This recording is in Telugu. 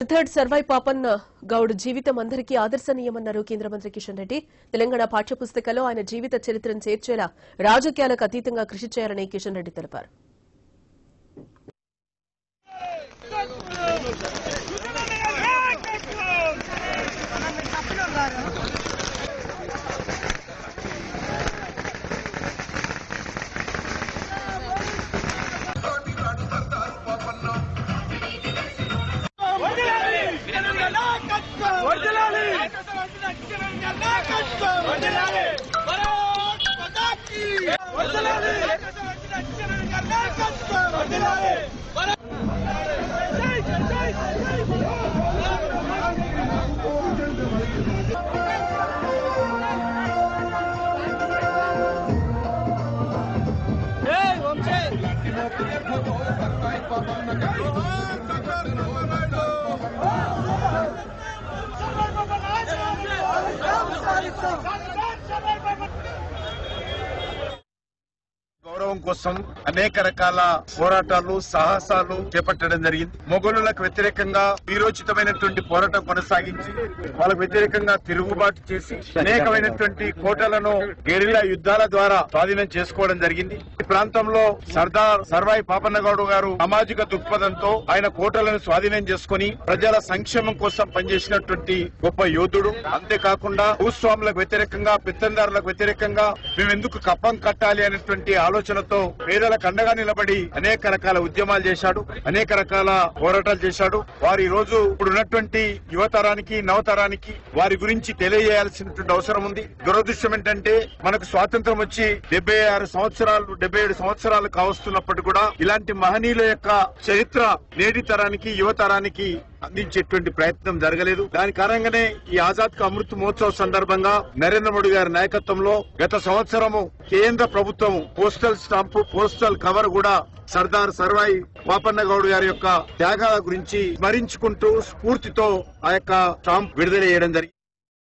థర్డ్ సర్వై పాపన్ గౌడ్ జీవితం అందరికీ ఆదర్శనీయమన్నారు కేంద్ర మంత్రి కిషన్ రెడ్డి తెలంగాణ పాఠ్యపుస్తకాల్లో ఆయన జీవిత చరిత్రను చేర్చేలా రాజకీయాలకు అతీతంగా కృషి చేయాలని కిషన్ రెడ్డి తెలిపారు గౌరవం కోసం అనేక రకాల పోరాటాలు సాహసాలు చేపట్టడం జరిగింది మొఘలులకు వ్యతిరేకంగా వీరోచితమైనటువంటి పోరాటం కొనసాగించి వాళ్ళకు వ్యతిరేకంగా తిరుగుబాటు చేసి అనేకమైనటువంటి కోటలను గెరిల్లా యుద్ధాల ద్వారా స్వాధీనం చేసుకోవడం జరిగింది ఈ ప్రాంతంలో సర్దార్ సర్వాయి పాపన్నగౌడ్ గారు సామాజిక దృక్పథంతో ఆయన కోటలను స్వాధీనం చేసుకుని ప్రజల సంక్షేమం కోసం పనిచేసినటువంటి గొప్ప యోధుడు అంతేకాకుండా భూస్వాములకు వ్యతిరేకంగా పెత్తందారులకు వ్యతిరేకంగా మేము ఎందుకు కప్పం కట్టాలి అనేటువంటి ఆలోచనతో పేదలకు అండగా నిలబడి అనేక రకాల ఉద్యమాలు చేశాడు అనేక రకాల పోరాటాలు చేశాడు వారు ఈ రోజు ఇప్పుడు ఉన్నటువంటి యువతరానికి నవతరానికి వారి గురించి తెలియజేయాల్సినటువంటి అవసరం ఉంది దురదృష్టం ఏంటంటే మనకు స్వాతంత్రం వచ్చి డెబ్బై ఆరు సంవత్సరాలు డెబ్బై ఏడు సంవత్సరాలు కావస్తున్నప్పటికీ కూడా ఇలాంటి మహనీయుల యొక్క చరిత్ర నేటి తరానికి యువతరానికి అందించేటువంటి ప్రయత్నం జరగలేదు దాని కారణంగానే ఈ ఆజాద్ కా అమృత్ మహోత్సవ్ సందర్భంగా నరేంద్ర మోడీ గారి నాయకత్వంలో గత సంవత్సరము కేంద్ర ప్రభుత్వం పోస్టల్ స్టాంపు పోస్టల్ కవర్ కూడా సర్దార్ సర్వాయి పాపన్న గౌడ్ గారి యొక్క త్యాగాల గురించి స్మరించుకుంటూ స్ఫూర్తితో ఆ యొక్క స్టాంప్ విడుదల చేయడం జరిగింది